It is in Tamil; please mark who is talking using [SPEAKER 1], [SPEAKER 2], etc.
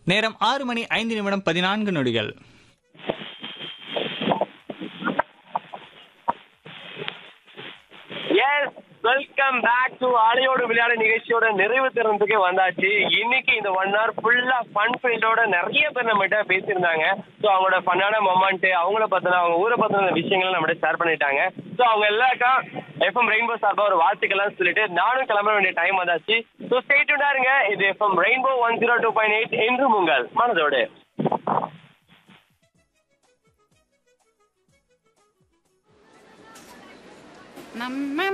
[SPEAKER 1] நேரம் ஆறு மணி ஐந்து நிமிடம் பதினான்கு நொடிகள்
[SPEAKER 2] எஸ் வெல்கம் பேக் டு அலையோடு விளையாட நிகழ்ச்சியோட நிறைவு தருணத்துக்கு வந்தாச்சு இன்னைக்கு இந்த ஒன் ஹவர் ஃபுல்லா ஃபன் ஃபீல்டோட நிறைய பேர் நம்மகிட்ட பேசியிருந்தாங்க ஸோ அவங்களோட ஃபன்னான மொமெண்ட் அவங்கள பத்தின அவங்க ஊரை பத்தின விஷயங்களை நம்மகிட்ட ஷேர் பண்ணிட்டாங்க ஸோ அவங்க எல்லாருக்கும் எஃப்எம் ரெயின்போ சார்பாக ஒரு வாழ்த்துக்கள்லாம் சொல்லிட்டு நானும் கிளம்ப வேண்டிய டைம் வந்தாச்சு ஸோ ஸ்டேட்டுடா இருங்க இது FM rainbow one zero two point eight என்றும் உங்கள் மனதோடு
[SPEAKER 3] நம்ம